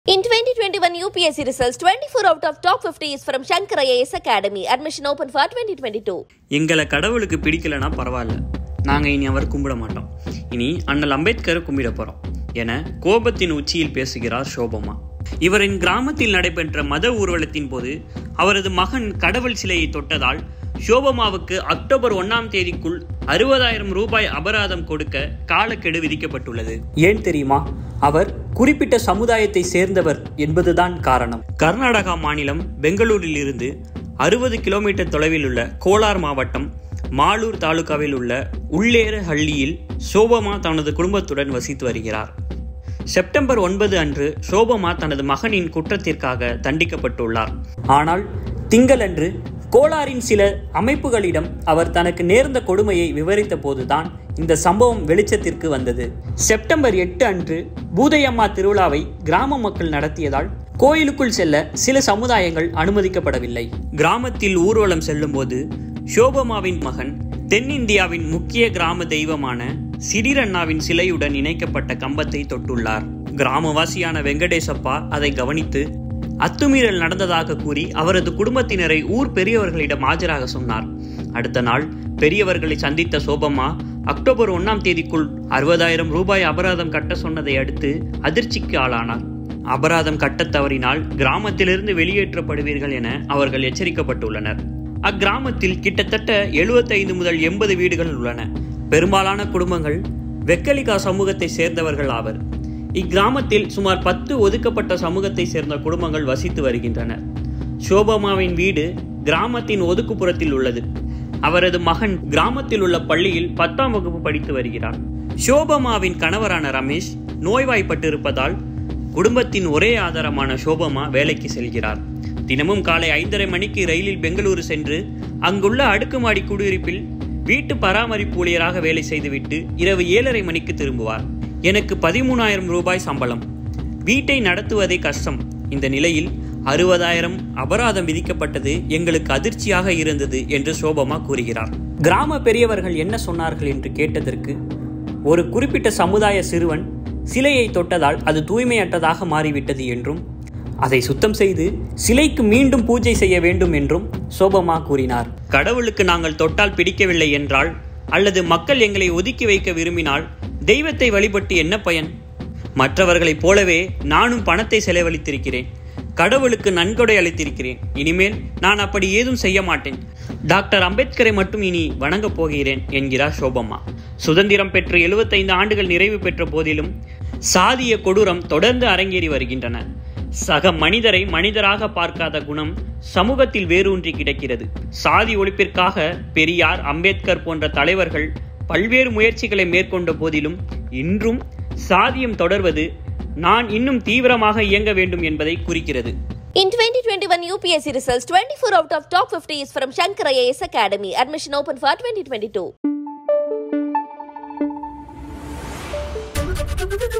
In 2021 UPSC results, 24 out of top 50 is from Shankar IAS Academy. Admission open for 2022. எங்களை கடவுளுக்கு பிடிக்கலனா பரவாயில்ல நாங்கள் இனி அவர் கும்பிட மாட்டோம் இனி அண்ணல் அம்பேத்கரை கும்பிட போகிறோம் என கோபத்தின் உச்சியில் பேசுகிறார் சோபமா இவரின் கிராமத்தில் நடைபெற்ற மத ஊர்வலத்தின் போது அவரது மகன் கடவுள் சிலையை தொட்டதால் ஷோபமாவுக்கு அக்டோபர் ஒன்னாம் தேதிக்குள் அறுபதாயிரம் ரூபாய் அபராதம் கொடுக்க காலக்கெடு விதிக்கப்பட்டுள்ளது ஏன் தெரியுமா அவர் குறிப்பிட்ட சமுதாயத்தை சேர்ந்தவர் என்பதுதான் காரணம் கர்நாடகா மாநிலம் பெங்களூரில் இருந்து அறுபது கிலோமீட்டர் தொலைவில் உள்ள கோலார் மாவட்டம் மாலூர் தாலுகாவில் உள்ள உள்ளேர ஹள்ளியில் சோபமா தனது குடும்பத்துடன் வசித்து வருகிறார் செப்டம்பர் ஒன்பது அன்று சோபமா தனது மகனின் குற்றத்திற்காக தண்டிக்கப்பட்டுள்ளார் ஆனால் திங்களன்று கோலாரின் சில அமைப்புகளிடம் அவர் தனக்கு நேர்ந்த கொடுமையை விவரித்த போதுதான் இந்த சம்பவம் வெளிச்சத்திற்கு வந்தது செப்டம்பர் எட்டு அன்று பூதையம்மா திருவிழாவை கிராம மக்கள் நடத்தியதால் கோயிலுக்குள் செல்ல சில சமுதாயங்கள் அனுமதிக்கப்படவில்லை கிராமத்தில் ஊர்வலம் செல்லும்போது ஷோபமாவின் மகன் தென்னிந்தியாவின் முக்கிய கிராம தெய்வமான சிறிரண்ணாவின் சிலையுடன் இணைக்கப்பட்ட கம்பத்தை தொட்டுள்ளார் கிராமவாசியான வெங்கடேசப்பா அதை கவனித்து அத்துமீறல் நடந்ததாக கூறி அவரது குடும்பத்தினரை ஊர் பெரியவர்களிடம் ஆஜராக சொன்னார் அடுத்த நாள் பெரியவர்களை சந்தித்த சோபம்மா அக்டோபர் ஒன்னாம் தேதிக்குள் அறுபதாயிரம் ரூபாய் அபராதம் கட்ட சொன்னதை அடுத்து அதிர்ச்சிக்கு ஆளானார் அபராதம் கட்டத் தவறினால் கிராமத்திலிருந்து வெளியேற்றப்படுவீர்கள் என அவர்கள் எச்சரிக்கப்பட்டுள்ளனர் அக்கிராமத்தில் கிட்டத்தட்ட எழுபத்தைந்து முதல் எண்பது வீடுகள் உள்ளன பெரும்பாலான குடும்பங்கள் வெக்கலிகா சமூகத்தை சேர்ந்தவர்கள் ஆவர் இக்கிராமத்தில் சுமார் பத்து ஒதுக்கப்பட்ட சமூகத்தை சேர்ந்த குடும்பங்கள் வசித்து வருகின்றனர் சோபமாவின் வீடு கிராமத்தின் ஒதுக்குப்புறத்தில் உள்ளது அவரது மகன் கிராமத்தில் உள்ள பள்ளியில் பத்தாம் வகுப்பு படித்து வருகிறார் சோபமாவின் கணவரான ரமேஷ் நோய்வாய்ப்பட்டிருப்பதால் குடும்பத்தின் ஒரே ஆதாரமான சோபமா வேலைக்கு செல்கிறார் தினமும் காலை ஐந்தரை மணிக்கு ரயிலில் பெங்களூரு சென்று அங்குள்ள அடுக்குமாடி குடியிருப்பில் வீட்டு பராமரிப்பு ஊழியராக வேலை செய்துவிட்டு இரவு ஏழரை மணிக்கு திரும்புவார் எனக்கு பதிமூணாயிரம் ரூபாய் சம்பளம் வீட்டை நடத்துவதே கஷ்டம் இந்த நிலையில் அறுபதாயிரம் அபராதம் விதிக்கப்பட்டது எங்களுக்கு அதிர்ச்சியாக இருந்தது என்று சோபமா கூறுகிறார் கிராம பெரியவர்கள் என்ன சொன்னார்கள் என்று கேட்டதற்கு ஒரு குறிப்பிட்ட சமுதாய சிறுவன் சிலையை தொட்டதால் அது தூய்மையற்றதாக மாறிவிட்டது என்றும் அதை சுத்தம் செய்து சிலைக்கு மீண்டும் பூஜை செய்ய வேண்டும் என்றும் சோபமா கூறினார் கடவுளுக்கு நாங்கள் தொட்டால் பிடிக்கவில்லை என்றால் அல்லது மக்கள் எங்களை ஒதுக்கி வைக்க விரும்பினால் தெய்வத்தை வழிபட்டு என்ன பயன் மற்றவர்களைப் போலவே நானும் பணத்தை செலவழித்திருக்கிறேன் கடவுளுக்கு நன்கொடை அளித்திருக்கிறேன் இனிமேல் நான் அப்படி ஏதும் செய்ய மாட்டேன் டாக்டர் அம்பேத்கரை மட்டும் இனி வணங்கப் போகிறேன் என்கிறார் சோபம்மா சுதந்திரம் பெற்று எழுபத்தைந்து ஆண்டுகள் நிறைவு பெற்ற போதிலும் சாதிய கொடூரம் தொடர்ந்து அரங்கேறி வருகின்றன சக மனிதரை மனிதராக பார்க்காத குணம் சமூகத்தில் வேரூன்றி கிடக்கிறது சாதி ஒழிப்பிற்காக பெரியார் அம்பேத்கர் போன்ற தலைவர்கள் பல்வேறு முயற்சிகளை மேற்கொண்ட போதிலும் இன்றும் சாதியம் தொடர்வது நான் இன்னும் தீவிரமாக இயங்க வேண்டும் என்பதை குறிக்கிறது In 2021 UPSC results, 24 out of top 50 is from Shankar IAS Academy. Admission open for 2022.